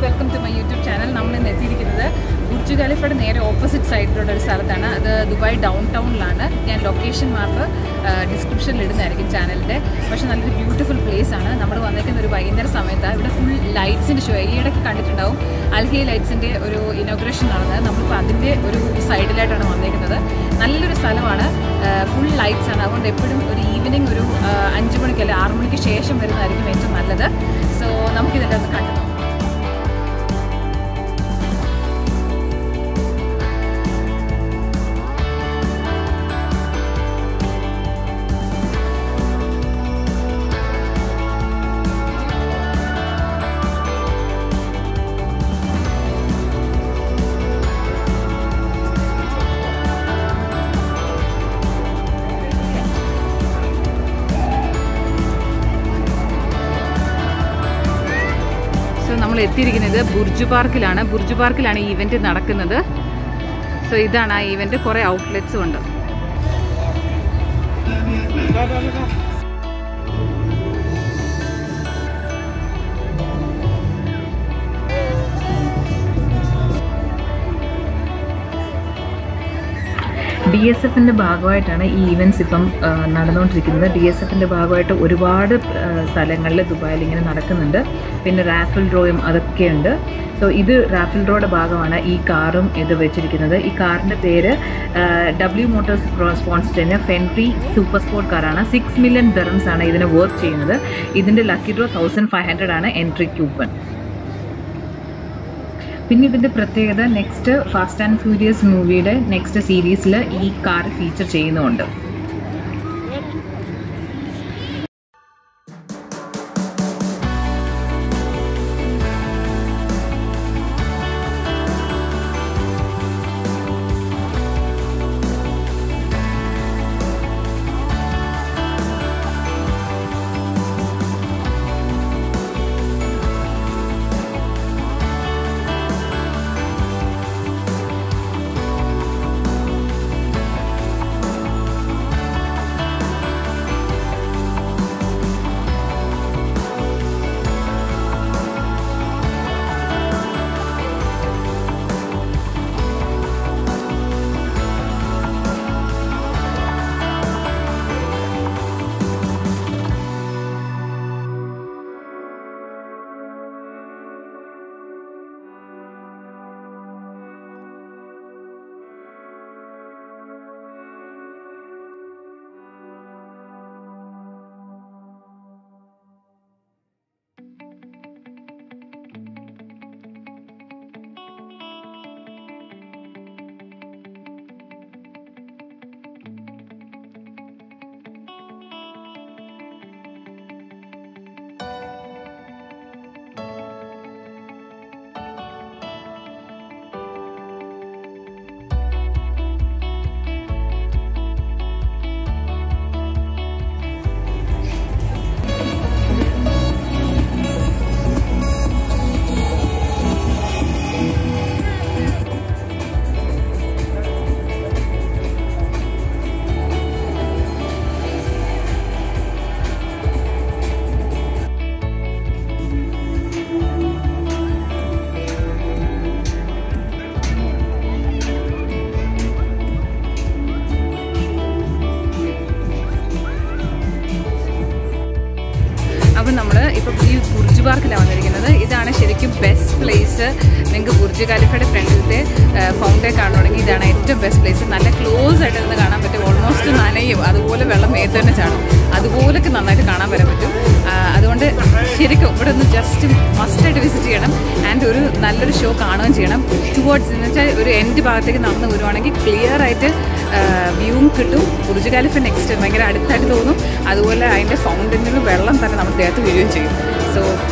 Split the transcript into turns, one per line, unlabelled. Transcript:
welcome to my YouTube channel നമ്മൾ ഇന്ന് എത്തിയിരിക്കുന്നത് ബുർജ് ഖലീഫയുടെ നേരെ ഓപ്പോസിറ്റ് സൈഡിലുള്ള ഒരു സ്ഥലത്താണ് അത് ദുബായ് ഡൗൺ ടൗണിലാണ് ഞാൻ ലൊക്കേഷൻ മാപ്പ് ഡിസ്ക്രിപ്ഷനിൽ ഇടുന്നതായിരിക്കും ചാനലിൻ്റെ പക്ഷേ നല്ലൊരു ബ്യൂട്ടിഫുൾ പ്ലേസ് ആണ് നമ്മൾ വന്നേക്കുന്ന ഒരു വൈകുന്നേര സമയത്താണ് ഇവിടെ ഫുൾ ലൈറ്റ്സിൻ്റെ ഷോ ഈയിടയ്ക്ക് കണ്ടിട്ടുണ്ടാവും അൽഹി ലൈറ്റ്സിൻ്റെ ഒരു ഇനോഗ്രേഷൻ നടന്നത് നമ്മളിപ്പോൾ അതിൻ്റെ ഒരു സൈഡിലായിട്ടാണ് വന്നേക്കുന്നത് നല്ലൊരു സ്ഥലമാണ് ഫുൾ ലൈറ്റ്സ് ആണ് അതുകൊണ്ട് എപ്പോഴും ഒരു ഈവനിങ് ഒരു ആ, അഞ്ച് മണിക്ക് അല്ലെ ആറ് മണിക്ക് ശേഷം വരുന്നതായിരിക്കും ഏറ്റവും നല്ലത് സോ നമുക്കിതെല്ലാം ഒന്ന് കണ്ടു നോക്കാം സോ നമ്മൾ എത്തിയിരിക്കുന്നത് ബുർജു പാർക്കിലാണ് ബുർജു പാർക്കിലാണ് ഈ ഇവന്റ് നടക്കുന്നത് സോ ഇതാണ് ആ ഇവന്റ് കുറെ ഔട്ട്ലെറ്റ്സും ഉണ്ട്
ഡി എസ് എഫിൻ്റെ ഭാഗമായിട്ടാണ് ഈ ഈവൻറ്റ്സ് ഇപ്പം ആ, നടന്നുകൊണ്ടിരിക്കുന്നത് ഡി എസ് എഫിൻ്റെ ഭാഗമായിട്ട് ഒരുപാട് സ്ഥലങ്ങളിൽ ദുബായിൽ ഇങ്ങനെ നടക്കുന്നുണ്ട് പിന്നെ റാഫിൽ ഡ്രോയും അതൊക്കെയുണ്ട് സോ ഇത് റാഫിൽ ഡ്രോയുടെ ഭാഗമാണ് ഈ കാറും ഇത് വെച്ചിരിക്കുന്നത് ഈ കാറിൻ്റെ പേര് ഡബ്ല്യു മോട്ടോഴ്സ് സ്പോൺസർ ചെയ്യുന്ന ഫെൻട്രി സൂപ്പർ സ്പോർട്ട് കാറാണ് സിക്സ് മില്യൺ ദറംസ് ആണ് ഇതിന് വർക്ക് ചെയ്യുന്നത് ഇതിൻ്റെ lucky draw thousand five hundred ആണ് എൻട്രി ക്യൂപ്പൺ പിന്നെ ഇതിന്റെ പ്രത്യേകത നെക്സ്റ്റ് ഫാസ്റ്റ് ആൻഡ് ഫ്യൂരിയസ് മൂവിയുടെ നെക്സ്റ്റ് സീരീസിൽ ഈ കാർ ഫീച്ചർ ചെയ്യുന്നുണ്ട്
അപ്പം നമ്മൾ ഇപ്പോൾ ഈ ബുർജ് പാർക്കിലാണ് വന്നിരിക്കുന്നത് ഇതാണ് ശരിക്കും ബെസ്റ്റ് പ്ലേസ് നിങ്ങൾക്ക് ബുർജ് ഖലീഫയുടെ ഫ്രണ്ടിലത്തെ ഫൗണ്ടേ കാണണമെങ്കിൽ ഇതാണ് ഏറ്റവും ബെസ്റ്റ് പ്ലേസ് നല്ല ക്ലോസ് ആയിട്ട് നിന്ന് കാണാൻ പറ്റും ഓൾമോസ്റ്റ് നനയും അതുപോലെ വെള്ളം മേത്ത് തന്നെ ചാടും അതുപോലൊക്കെ നന്നായിട്ട് കാണാൻ വരാൻ പറ്റും ആ, അതുകൊണ്ട് ശരിക്കും ഇവിടെ ഒന്ന് ജസ്റ്റ് മസ്റ്റായിട്ട് വിസിറ്റ് ചെയ്യണം ആൻഡ് ഒരു നല്ലൊരു ഷോ കാണുകയും ചെയ്യണം ടുവേർഡ്സ് എന്ന് വെച്ചാൽ ഒരു എൻഡ് ഭാഗത്തേക്ക് നടന്നു വരുവാണെങ്കിൽ ക്ലിയർ ആയിട്ട് വ്യൂവും കിട്ടും ബുർജ് ഖലീഫ നെക്സ്റ്റ് ഭയങ്കര അടുത്തായിട്ട് തോന്നും അതുപോലെ അതിൻ്റെ ഫൗണ്ടനിൽ വെള്ളം തന്നെ നമ്മുടെ ദേഹത്ത് വീഴുകയും ചെയ്യും സോ